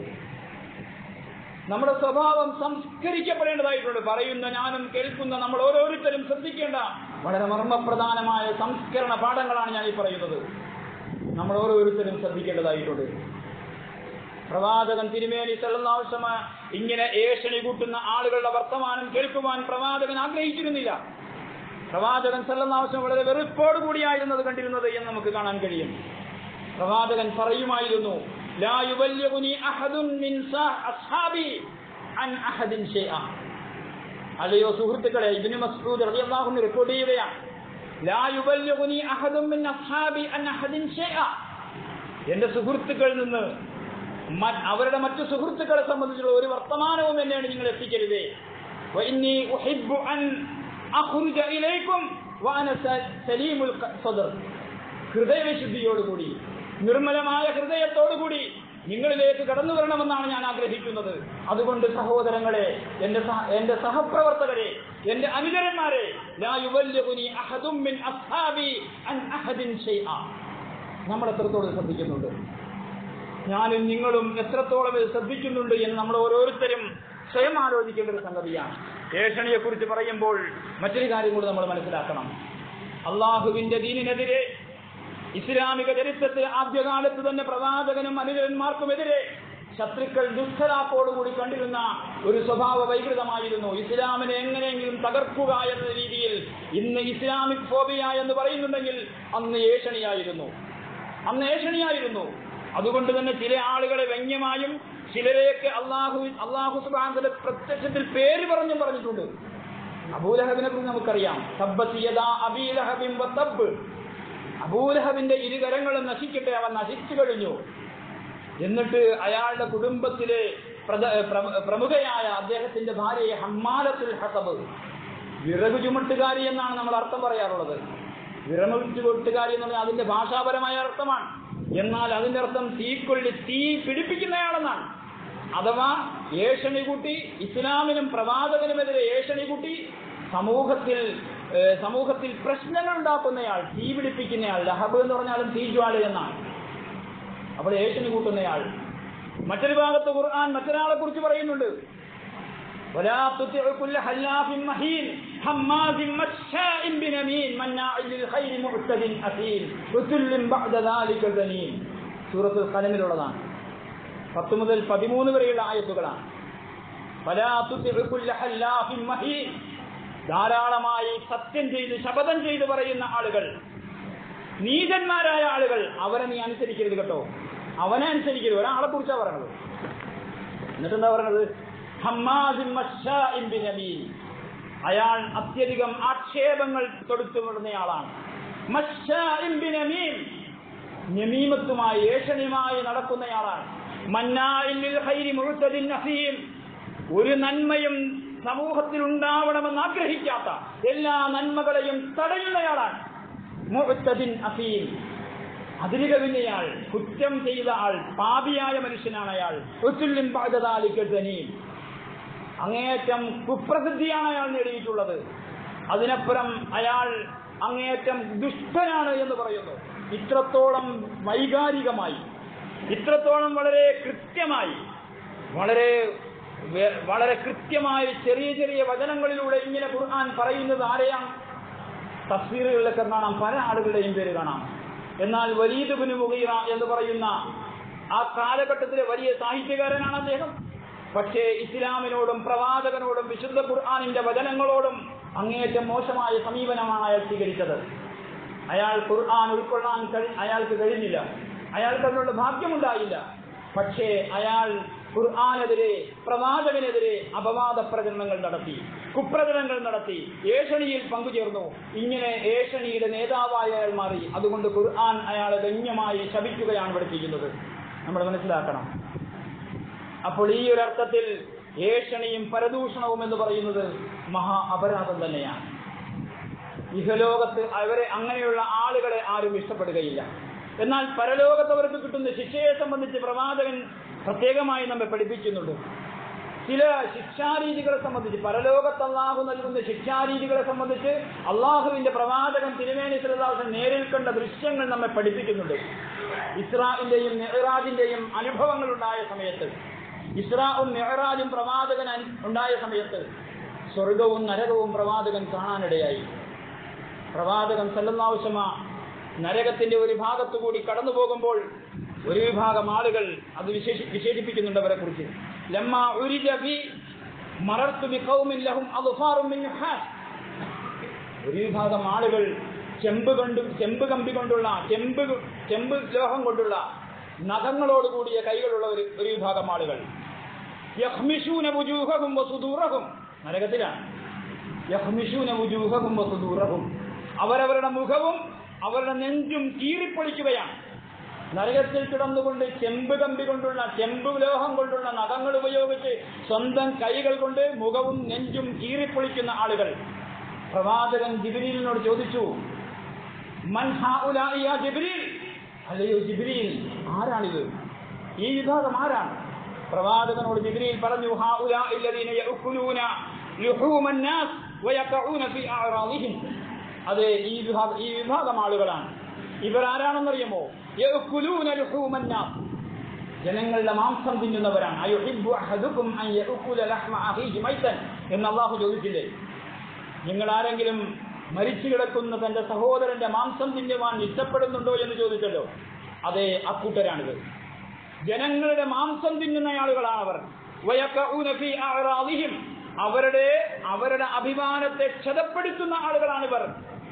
നമ്മുടെ സ്വഭാവം സംസ്കരിക്കപ്പെടേണ്ടതായിട്ടുണ്ട് പറയുന്ന ഞാനും കേൾക്കുന്ന നമ്മൾ ഓരോരുത്തരും ശ്രദ്ധിക്കേണ്ട വളരെ മർമ്മപ്രധാനമായ സംസ്കരണ പാഠങ്ങളാണ് ഞാൻ ഈ പറയുന്നത് നമ്മൾ ഓരോരുത്തരും ശ്രദ്ധിക്കേണ്ടതായിട്ടുണ്ട് പ്രവാചകൻ തിരുമേനി സല്ലാവശ്യമ ഇങ്ങനെ ഏഷണി കൂട്ടുന്ന ആളുകളുടെ വർത്തമാനം കേൾക്കുവാൻ പ്രവാചകൻ ആഗ്രഹിച്ചിരുന്നില്ല പ്രവാചകൻ സല്ലാവശ്യം വളരെ വെറുപ്പോട് കൂടിയായിരുന്നത് കണ്ടിരുന്നത് എന്ന് നമുക്ക് കാണാൻ കഴിയും പ്രവാചകൻ പറയുമായിരുന്നു ലാ യുബല്ലിഗുനി അഹദുൻ മിൻ സ- അസ്ഹാബി അൻ അഹദിൻ ഷൈഅ അല്ലയോ സുഹൃത്തുക്കളെ ഇബ്നു മസ്ഊദ് റളിയല്ലാഹു അൻഹു റിപ്പോർട്ട് ചെയ്യുകയാണ് ലാ യുബല്ലിഗുനി അഹദുൻ മിൻ അസ്ഹാബി അൻ അഹദിൻ ഷൈഅ എന്റെ സുഹൃത്തുക്കളിൽ നിന്ന് മ- അവരുടെ മറ്റു സുഹൃത്തുക്കളെ സംബന്ധിച്ചുള്ള ഒരു വർത്തമാനവും എന്നെയാണ് നിങ്ങൾ എത്തിക്കരുതേ وإني أحب أن أخرج إليكم وأنا س- سليم الصدر ഹൃദയവിശുദ്ധിയോടുകൂടി നിർമ്മലമായ ഹൃദയത്തോടുകൂടി നിങ്ങളിലേക്ക് കടന്നു വരണമെന്നാണ് ഞാൻ ആഗ്രഹിക്കുന്നത് അതുകൊണ്ട് സഹോദരങ്ങളെ എന്റെ സഹ- എന്റെ സഹപ്രവർത്തകരെ എന്റെ അനുചരന്മാരെ ലാ യുബല്ലിഗുനി അഹദും മിൻ അസ്ഹാബി അൻ അഹദിൻ ഷൈഅ നമ്മൾ എത്രത്തോളം ഇത് ശ്രദ്ധിക്കുന്നുണ്ട് ഞാനും നിങ്ങളും എത്രത്തോളം ഇത് ശ്രദ്ധിക്കുന്നുണ്ട് എന്ന് നമ്മൾ ഓരോരുത്തരും സ്വയം ആലോചിക്കേണ്ട ഒരു സംഗതിയാണ് ഏഷണിയെ കുറിച്ച് പറയുമ്പോൾ മറ്റൊരു കാര്യം കൂടി നമ്മൾ മനസ്സിലാക്കണം അള്ളാഹുവിന്റെ ദീനിനെതിരെ ഇസ്ലാമിക ചരിത്രത്തിൽ ആദ്യകാലത്ത് തന്നെ പ്രവാചകനും അനുചരന്മാർക്കുമെതിരെ ശത്രുക്കൾ ദുഷ്ടലാപ്പോടുകൂടി കണ്ടിരുന്ന ഒരു സ്വഭാവ വൈകൃതമായിരുന്നു ഇസ്ലാമിനെ എങ്ങനെയെങ്കിലും തകർക്കുക എന്ന രീതിയിൽ ഇന്ന് ഇസ്ലാമിക് ഫോബിയ എന്ന് പറയുന്നുണ്ടെങ്കിൽ അന്ന് ഏഷണിയായിരുന്നു അന്ന് ഏഷണിയായിരുന്നു അതുകൊണ്ട് തന്നെ ചില ആളുകളെ വ്യംഗ്യമായും ചിലരെയൊക്കെ അള്ളാഹു അള്ളാഹു സുബാന്റെ പ്രത്യക്ഷത്തിൽ പേര് പറഞ്ഞും പറഞ്ഞിട്ടുണ്ട് അബൂലഹബിനെ കുറിച്ച് നമുക്കറിയാം തബ്ബത്ത് യദാ അബീലഹബിൻ വതബ്ബ്. അബൂലഹബിന്റെ ഇരുകരങ്ങളും നശിക്കട്ടെ അവൻ നശിച്ചു കഴിഞ്ഞു എന്നിട്ട് അയാളുടെ കുടുംബത്തിലെ പ്രധ- പ്ര- പ്രമുഖയായ അദ്ദേഹത്തിന്റെ ഭാര്യയെ ഹമ്മാലത്തുൽ ഹസബ് വിറകു ചുമട്ടുകാരി എന്നാണ് നമ്മൾ അർത്ഥം പറയാറുള്ളത് വിറകു ചുമട്ടുകാരി എന്ന് പറഞ്ഞാൽ അതിന്റെ ഭാഷാപരമായ അർത്ഥമാണ് എന്നാൽ അതിന്റെ അർത്ഥം തീക്കൊള്ളി തീ പിടിപ്പിക്കുന്നയാളെന്നാണ് അഥവാ ഏഷണി കൂട്ടി ഇസ്ലാമിനും പ്രവാചകനുമെതിരെ ഏഷണി കൂട്ടി സമൂഹത്തിൽ ഏഹ്, സമൂഹത്തിൽ പ്രശ്നങ്ങൾ ഉണ്ടാക്കുന്നയാൾ തീ പിടിപ്പിക്കുന്നയാൾ ലഹബ് എന്ന് പറഞ്ഞാലും തീജ്വാല എന്നാണ് അപ്പോൾ ഏഷണി കൂട്ടുന്നയാൾ മറ്റൊരു ഭാഗത്ത് ഖുർആൻ മറ്റൊരാളെ കുറിച്ച് പറയുന്നുണ്ട് ولا تطع كل حلاف مهين هماز مشاء بنميم مناع للخير معتد أثيم عتل بعد ذلك زنيم സൂറത്തുൽ ഖലമിലുള്ളതാണ് പത്ത് മുതൽ പതിമൂന്ന് വരെയുള്ള ആയത്തുകളാണ് فلا تطع كل حلاف مهين ധാരാളമായി സത്യം ചെയ്ത് ശപഥം ചെയ്ത് പറയുന്ന ആളുകൾ നീചന്മാരായ ആളുകൾ അവരെ നീ അനുസരിക്കരുത് കേട്ടോ അവനെ അനുസരിക്കരുത് ഒരാളെ കുറിച്ചാണ് പറയണത് എന്നിട്ട് എന്താ പറയണത് ഹമ്മാദിൻ മശ്ശാഇൻ ബിനമീൻ. അയാൾ അത്യധികം ആക്ഷേപങ്ങൾ തൊടുത്തു വിടുന്നയാളാണ് മശ്ശാഇൻ ബിനമീൻ. നമീമത്തുമായി ഏഷണിയുമായി നടക്കുന്നയാളാണ് മന്നാഇൻ ലിൽ ഖൈരി മുഅ്തദിൻ നസീം. ഒരു നന്മയും സമൂഹത്തിൽ ഉണ്ടാവണമെന്ന് ആഗ്രഹിക്കാത്ത എല്ലാ നന്മകളെയും തടയുന്നയാളാണ് മുഅ്തദിൻ അസീം അതിര് കവിഞ്ഞയാൾ കുറ്റം ചെയ്ത ആൾ പാപിയായ മനുഷ്യനാണ് അയാൾ ഉത്തുല്ലിൻ ബഅദദാലിക സനീം. അങ്ങേയറ്റം കുപ്രസിദ്ധിയാണ് അയാൾ നേടിയിട്ടുള്ളത് അതിനപ്പുറം അയാൾ അങ്ങേയറ്റം ദുഷ്ടനാണ് എന്ന് പറയുന്നു ഇത്രത്തോളം വൈകാരികമായി ഇത്രത്തോളം വളരെ കൃത്യമായി വളരെ വെ- വളരെ കൃത്യമായ ചെറിയ ചെറിയ വചനങ്ങളിലൂടെ ഇങ്ങനെ ഖുർആൻ പറയുന്നത് ആരെയാണ് തഫ്സീറുകളിലൊക്കെ കാണാം പല ആളുകളുടെയും പേര് കാണാം എന്നാൽ വലീദ് ബിൻ മുഗീറ എന്ന് പറയുന്ന ആ കാലഘട്ടത്തിലെ വലിയ സാഹിത്യകാരനാണ് അദ്ദേഹം പക്ഷേ ഇസ്ലാമിനോടും പ്രവാചകനോടും വിശുദ്ധ ഖുർആാനിന്റെ വചനങ്ങളോടും അങ്ങേയറ്റം മോശമായ സമീപനമാണ് അയാൾ സ്വീകരിച്ചത് അയാൾ ഖുർആൻ ഉൾക്കൊള്ളാൻ കഴി- അയാൾക്ക് കഴിഞ്ഞില്ല അയാൾക്ക് അതിനുള്ള ഭാഗ്യമുണ്ടായില്ല പക്ഷേ അയാൾ ഖുർആാനെതിരെ പ്രവാചകനെതിരെ അപവാദ പ്രചരണങ്ങൾ നടത്തി കുപ്രചരണങ്ങൾ നടത്തി ഏഷണിയിൽ പങ്കുചേർന്നു ഇങ്ങനെ ഏഷണിയുടെ നേതാവായി അയാൾ മാറി അതുകൊണ്ട് ഖുർആൻ അയാളെ ഗണ്യമായി ശപിക്കുകയാണ് ഇവിടെ ചെയ്യുന്നത് നമ്മൾ മനസ്സിലാക്കണം അപ്പോൾ ഈ ഒരു അർത്ഥത്തിൽ ഏഷണിയും പരദൂഷണവും എന്ന് പറയുന്നത് മഹാ അപരാധം തന്നെയാണ് ഇഹലോകത്ത് അവരെ അങ്ങനെയുള്ള ആളുകളെ ആരും ഇഷ്ടപ്പെടുകയില്ല എന്നാൽ പരലോകത്ത് അവർക്ക് കിട്ടുന്ന ശിക്ഷയെ സംബന്ധിച്ച് പ്രവാചകൻ പ്രത്യേകമായി നമ്മെ പഠിപ്പിക്കുന്നുണ്ട് ചില ശിക്ഷാരീതികളെ സംബന്ധിച്ച് പരലോകത്ത് അള്ളാഹു നൽകുന്ന ശിക്ഷാരീതികളെ സംബന്ധിച്ച് അള്ളാഹുവിന്റെ പ്രവാചകൻ തിരുമേനി സല്ലാഹു നേരിൽ കണ്ട ദൃശ്യങ്ങൾ നമ്മെ പഠിപ്പിക്കുന്നുണ്ട് ഇസ്രാഇന്റെയും മെഹറാജിന്റെയും അനുഭവങ്ങൾ ഉണ്ടായ സമയത്ത് ഇസ്രാവും മെഹറാജും പ്രവാചകൻ അനു- ഉണ്ടായ സമയത്ത് സ്വർഗവും നരകവും പ്രവാചകൻ കാണാനിടയായി പ്രവാചകൻ സല്ലല്ലാഹുസമ നരകത്തിന്റെ ഒരു ഭാഗത്തു കൂടി കടന്നു പോകുമ്പോൾ ഒരു വിഭാഗം ആളുകൾ അത് വിശേഷി വിശേഷിപ്പിക്കുന്നുണ്ട് അവരെ കുറിച്ച് ലമ്മ ഉരിജ ബി മറർത്തു ബി ഖൗമിൻ ലഹും അദ്ഫാറും മിൻ നഹാസ് ഒരു വിഭാഗം ആളുകൾ ചെമ്പ് കൊണ്ടും ചെമ്പ് കമ്പി കൊണ്ടുള്ള ചെമ്പ് ചെമ്പ് ലോഹം കൊണ്ടുള്ള നഖങ്ങളോട് കൂടിയ കൈകളുള്ള ഒരു ഒരു വിഭാഗം ആളുകൾ യഹ്മിഷൂന വുജൂഹഹും വസുദൂറഹും നരകത്തിലാണ് യഹ്മിഷൂന വുജൂഹഹും വസുദൂറഹും അവരവരുടെ മുഖവും അവരുടെ നെഞ്ചും കീറിപ്പൊളിക്കുകയാണ് നരകത്തിൽ കിടന്നുകൊണ്ട് ചെമ്പ് കമ്പി കൊണ്ടുള്ള ചെമ്പ് ലോഹം കൊണ്ടുള്ള നഖങ്ങൾ ഉപയോഗിച്ച് സ്വന്തം കൈകൾ കൊണ്ട് മുഖവും നെഞ്ചും കീറിപ്പൊളിക്കുന്ന ആളുകൾ പ്രവാചകൻ ജിബിരിലിനോട് ചോദിച്ചു മൻ ഹാഉലാഇ യാ ജിബ്രീൽ അല്ലയോ ജിബ്രീൽ ആരാണിത് ഈ വിഭാഗം ആരാണ് പ്രവാചകനോട് ജിബ്രീൽ പറഞ്ഞു ഹാഉലാഇ الذين يأكلون لحوم الناس ويقعون في أعراضهم അതെ ഈ വിഭാഗം ഈ വിഭാഗം ആളുകളാണ് ഇവർ ആരാണെന്നറിയുമോ يأكلون لحوم الناس ജനങ്ങളുടെ മാംസം തിന്നുന്നവരാണ് അയുഹിബ്ബു അഹദുക്കും അൻ യഅകുല ലഹ്മ അഖീഹി മൈതൻ എന്ന് അല്ലാഹു ചോദിച്ചില്ലേ നിങ്ങൾ ആരെങ്കിലും മരിച്ചു കിടക്കുന്ന തന്റെ സഹോദരന്റെ മാംസം തിന്നുവാൻ ഇഷ്ടപ്പെടുന്നുണ്ടോ എന്ന് ചോദിച്ചല്ലോ അതെ അക്കൂട്ടരാണിത് ജനങ്ങളുടെ മാംസം തിന്നുന്ന ആളുകളാണവർ വയക്കഊന ഫീ അഅറാദിഹിം. അവരുടെ അവരുടെ അഭിമാനത്തെ ക്ഷതപ്പെടുത്തുന്ന ആളുകളാണിവർ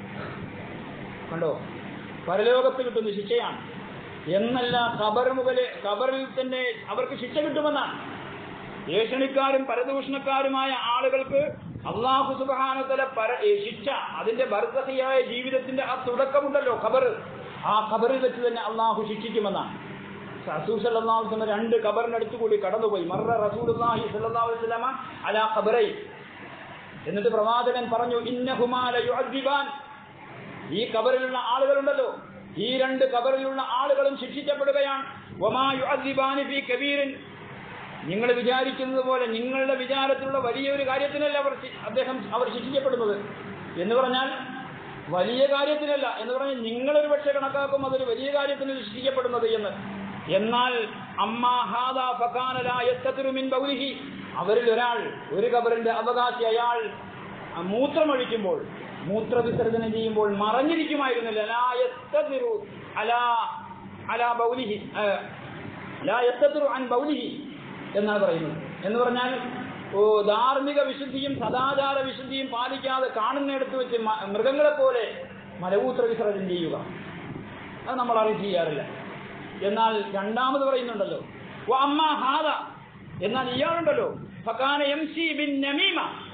കണ്ടോ പരലോകത്ത് കിട്ടുന്ന ശിക്ഷയാണ് എന്നല്ല ഖബർ മുതല് ഖബറിൽ തന്നെ അവർക്ക് ശിക്ഷ കിട്ടുമെന്നാണ് ഏഷണിക്കാരും പരദൂഷണക്കാരുമായ ആളുകൾക്ക് അള്ളാഹു സുബാനത്തല പര ഏ, ശിക്ഷ അതിന്റെ ബർദഹിയായ ജീവിതത്തിന്റെ ആ തുടക്കമുണ്ടല്ലോ ഖബർ ആ ഖബറിൽ വെച്ച് തന്നെ അള്ളാഹു ശിക്ഷിക്കുമെന്നാണ് റസൂൽ സല്ലല്ലാഹു അലൈഹി വസല്ലം രണ്ട് ഖബറിനടുത്ത് കൂടി കടന്നുപോയി മറ റസൂലുള്ളാഹി സല്ലല്ലാഹു അലൈഹി വസല്ലമ അലാ ഖബറൈ എന്നിട്ട് പ്രവാചകൻ പറഞ്ഞു ഇന്നഹുമാ ലയുഅദ്ദിബാൻ ഈ കബറിലുള്ള ആളുകളുണ്ടല്ലോ ഈ രണ്ട് കബറിലുള്ള ആളുകളും ശിക്ഷിക്കപ്പെടുകയാണ് വമാ യുഅദ്ദിബാനി ഫീ കബീറിൻ നിങ്ങൾ വിചാരിക്കുന്നത് പോലെ നിങ്ങളുടെ വിചാരത്തിലുള്ള വലിയൊരു കാര്യത്തിനല്ല അവർ ശി- അദ്ദേഹം അവർ ശിക്ഷിക്കപ്പെടുന്നത് എന്ന് പറഞ്ഞാൽ വലിയ കാര്യത്തിനല്ല എന്ന് പറഞ്ഞാൽ നിങ്ങളൊരു പക്ഷേ കണക്കാക്കും അതൊരു വലിയ കാര്യത്തിന് ശിക്ഷിക്കപ്പെടുന്നത് എന്ന് എന്നാൽ അമ്മാ ഹാദാ ഫകാന ലാ യസ്തതിറു മിൻ ബൗലിഹി അവരിൽ ഒരാൾ ഒരു കബറിന്റെ അവകാശി അയാൾ ആ മൂത്രമൊഴിക്കുമ്പോൾ മൂത്രവിസർജനം ചെയ്യുമ്പോൾ മറഞ്ഞിരിക്കുമായിരുന്നില്ല ലാ യസ്തതിറു അലാ അലാ ബൗലിഹി ആ, ലാ യസ്തതിറു അൻ ബൗലിഹി എന്നാണ് പറയുന്നത് എന്ന് പറഞ്ഞാൽ ഓ ധാർമ്മിക വിശുദ്ധിയും സദാചാര വിശുദ്ധിയും പാലിക്കാതെ കാണുന്നിടത്ത് വെച്ച് മ- മൃഗങ്ങളെ പോലെ മലമൂത്ര വിസർജനം ചെയ്യുക അത് നമ്മൾ അറിവ് ചെയ്യാറില്ല എന്നാൽ രണ്ടാമത് പറയുന്നുണ്ടല്ലോ "വ അമ്മ ഹാദ എന്നാൽ ഇയാളുണ്ടല്ലോ ഫക്കാന എം സി ബിൻ നമീമ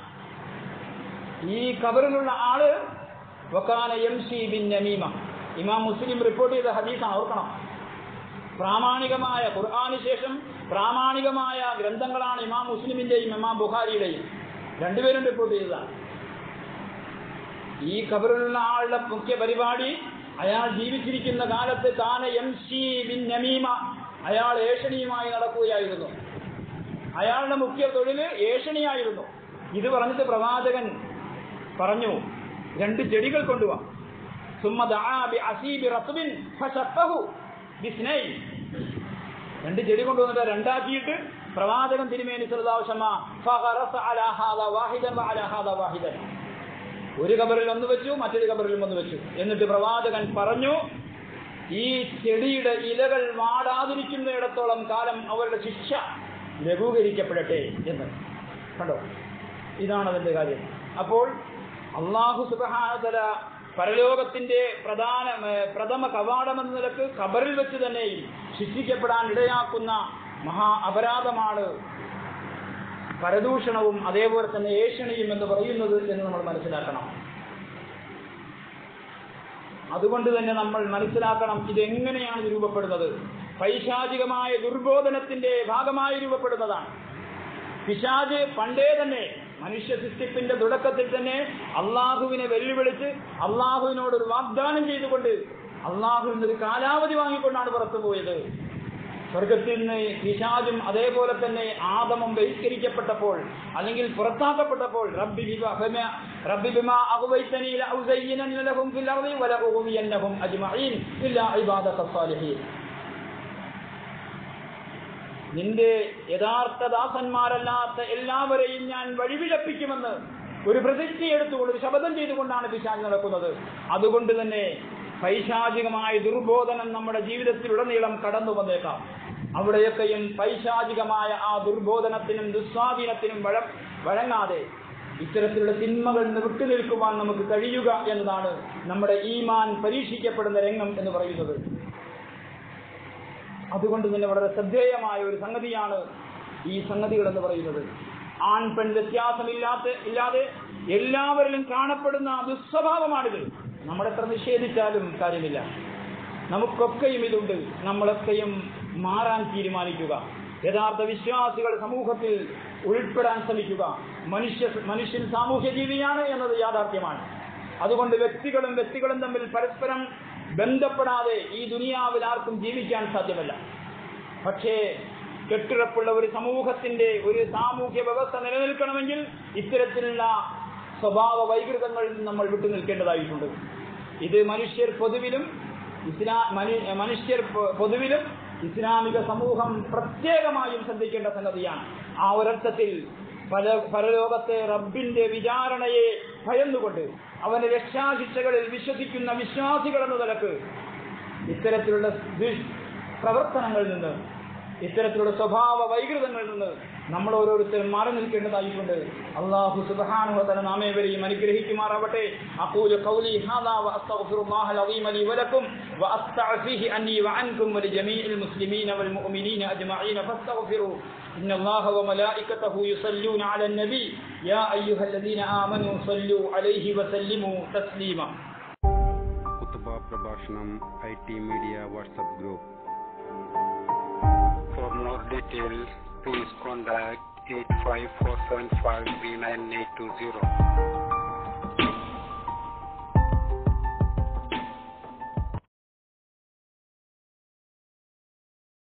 ഈ കബറിലുള്ള ആള് വക്കാന എം സി ബിൻ നമീമ ഇമാം മുസ്ലിം റിപ്പോർട്ട് ചെയ്ത ഹദീസാണ് ഓർക്കണം പ്രാമാണികമായ ഖുർആാന് ശേഷം പ്രാമാണികമായ ഗ്രന്ഥങ്ങളാണ് ഇമാം മുസ്ലിമിന്റെയും ഇമാം ബുഖാരിയുടെയും രണ്ടുപേരും റിപ്പോർട്ട് ചെയ്തതാണ് ഈ ഖബറിലുള്ള ആളുടെ മുഖ്യ പരിപാടി അയാൾ ജീവിച്ചിരിക്കുന്ന കാലത്ത് താന എം സി ബിൻ നമീമ അയാൾ ഏഷണിയുമായി നടക്കുകയായിരുന്നു അയാളുടെ മുഖ്യ തൊഴില് ഏഷണിയായിരുന്നു ഇത് പറഞ്ഞിട്ട് പ്രവാചകൻ പറഞ്ഞു രണ്ട് ചെടികൾ കൊണ്ടുവാ ثم دعا بعصيب رطب فشقه باثنين രണ്ട് ചെടി കൊണ്ടുവന്നിട്ട് രണ്ടാക്കിയിട്ട് പ്രവാചകൻ തിരുമേനി സല്ലല്ലാഹു ഫഖറസ അലാ ഹാദാ വാഹിദൻ വഅലാ ഹാദാ വാഹിദൻ ഒരു കബറിൽ ഒന്ന് വെച്ചു മറ്റൊരു കബറിലും ഒന്ന് വെച്ചു എന്നിട്ട് പ്രവാചകൻ പറഞ്ഞു ഈ ചെടിയുടെ ഇലകൾ വാടാതിരിക്കുന്നിടത്തോളം കാലം അവരുടെ ശിക്ഷ ലഘൂകരിക്കപ്പെടട്ടെ എന്ന് കണ്ടോ ഇതാണ് അതിന്റെ കാര്യം അപ്പോൾ അള്ളാഹു സുബഹാനതല പരലോകത്തിന്റെ പ്രധാന ഏർ പ്രഥമ കവാടം എന്ന നിലക്ക് ഖബറിൽ വെച്ച് തന്നെയും ശിക്ഷിക്കപ്പെടാൻ ഇടയാക്കുന്ന മഹാ അപരാധമാണ് പരദൂഷണവും അതേപോലെ തന്നെ ഏഷണിയും എന്ന് പറയുന്നത് എന്ന് നമ്മൾ മനസ്സിലാക്കണം അതുകൊണ്ട് തന്നെ നമ്മൾ മനസ്സിലാക്കണം ഇതെങ്ങനെയാണ് ഇത് രൂപപ്പെടുന്നത് പൈശാചികമായ ദുർബോധനത്തിന്റെ ഭാഗമായി രൂപപ്പെടുന്നതാണ് പിശാജ് പണ്ടേ തന്നെ മനുഷ്യ സൃഷ്ടിപ്പിന്റെ തുടക്കത്തിൽ തന്നെ അള്ളാഹുവിനെ വെല്ലുവിളിച്ച് അള്ളാഹുവിനോട് ഒരു വാഗ്ദാനം ചെയ്തുകൊണ്ട് അള്ളാഹുവിന് ഒരു കാലാവധി വാങ്ങിക്കൊണ്ടാണ് പുറത്തു പോയത് സ്വർഗത്തിൽ നിന്ന് പിശാജും അതേപോലെ തന്നെ ആദമും ബഹിഷ്കരിക്കപ്പെട്ടപ്പോൾ അല്ലെങ്കിൽ പുറത്താക്കപ്പെട്ടപ്പോൾ റബ്ബി ബിമ ഹമ- റബ്ബി ബിമാ അഗ്വൈതനി ലഉസയ്യിനന്ന ലഹും ഫിൽ അർളി വലഉഗ്വിയന്നഹും അജ്മഈൻ ഇല്ലാ ഇബാദക സാലിഹീൻ നിന്റെ യഥാർത്ഥ ദാസന്മാരല്ലാത്ത എല്ലാവരെയും ഞാൻ വഴിവിഴപ്പിക്കുമെന്ന് ഒരു പ്രതിജ്ഞ എടുത്തുകൊണ്ട് ഒരു ശപഥം ചെയ്തുകൊണ്ടാണ് പിശാച് നടക്കുന്നത് അതുകൊണ്ട് തന്നെ പൈശാചികമായ ദുർബോധനം നമ്മുടെ ജീവിതത്തിലുടനീളം കടന്നു വന്നേക്കാം അവിടെയൊക്കെയും പൈശാചികമായ ആ ദുർബോധനത്തിനും ദുസ്വാധീനത്തിനും വഴ വഴങ്ങാതെ ഇത്തരത്തിലുള്ള തിന്മകളിൽ നിന്ന് വിട്ടുനിൽക്കുവാൻ നമുക്ക് കഴിയുക എന്നതാണ് നമ്മുടെ ഈമാൻ പരീക്ഷിക്കപ്പെടുന്ന രംഗം എന്ന് പറയുന്നത് അതുകൊണ്ട് തന്നെ വളരെ ശ്രദ്ധേയമായ ഒരു സംഗതിയാണ് ഈ സംഗതികൾ എന്ന് പറയുന്നത് ആൺ പെൺ വ്യത്യാസമില്ലാത്ത ഇല്ലാതെ എല്ലാവരിലും കാണപ്പെടുന്ന ദുസ്വഭാവമാണിത് നമ്മളെത്ര നിഷേധിച്ചാലും കാര്യമില്ല നമുക്കൊക്കെയും ഇതുണ്ട് നമ്മളൊക്കെയും മാറാൻ തീരുമാനിക്കുക യഥാർത്ഥ വിശ്വാസികൾ സമൂഹത്തിൽ ഉൾപ്പെടാൻ ശ്രമിക്കുക മനുഷ്യ മനുഷ്യൻ സാമൂഹ്യ ജീവിയാണ് എന്നത് യാഥാർത്ഥ്യമാണ് അതുകൊണ്ട് വ്യക്തികളും വ്യക്തികളും തമ്മിൽ പരസ്പരം ബന്ധപ്പെടാതെ ഈ ദുനിയാവിൽ ആർക്കും ജീവിക്കാൻ സാധ്യമല്ല പക്ഷേ കെട്ടുറപ്പുള്ള ഒരു സമൂഹത്തിന്റെ ഒരു സാമൂഹ്യ വ്യവസ്ഥ നിലനിൽക്കണമെങ്കിൽ ഇത്തരത്തിലുള്ള സ്വഭാവ വൈകൃതങ്ങളിൽ നിന്ന് നമ്മൾ വിട്ടു നിൽക്കേണ്ടതായിട്ടുണ്ട് ഇത് മനുഷ്യർ പൊതുവിലും ഇസ്ലാ മനു- മനുഷ്യർ പൊ- പൊതുവിലും ഇസ്ലാമിക സമൂഹം പ്രത്യേകമായും ശ്രദ്ധിക്കേണ്ട സംഗതിയാണ് ആ ഒരർത്ഥത്തിൽ പല പരലോകത്തെ റബ്ബിന്റെ വിചാരണയെ ഭയന്നുകൊണ്ട് അവന്റെ രക്ഷാശിക്ഷകളിൽ വിശ്വസിക്കുന്ന വിശ്വാസികൾ എന്ന നിലക്ക് ഇത്തരത്തിലുള്ള ദുഷ് പ്രവർത്തനങ്ങളിൽ നിന്ന് ഇത്തരത്തിലുള്ള സ്വഭാവ വൈകൃതങ്ങളിൽ നിന്ന് നമ്മൾ ഓരോരുത്തരും മാറി നിൽക്കേണ്ടതായിട്ടുണ്ട് അള്ളാഹു സുബ്ഹാനഹു നാമേവരെയും അനുഗ്രഹിക്കുമാറാവട്ടെ അഖൂലു ഖൗലി ഹാദാ വഅസ്തഗ്ഫിറുല്ലാഹൽ അളീമ ലി വലക്കും വഅസ്തഗ്ഫിഹി അന്നി വഅൻകും വലിജമീഇൽ മുസ്ലിമീന വൽ മുഅ്മിനീന അജ്മഈന ഫസ്തഗ്ഫിറു إن الله وملائكته يصلون على النبي يا أيها الذين آمنوا صلوا عليه وسلموا تسليما കുത്തുബ പ്രഭാഷണം I T media WhatsApp group For more details, please contact 85475 3980.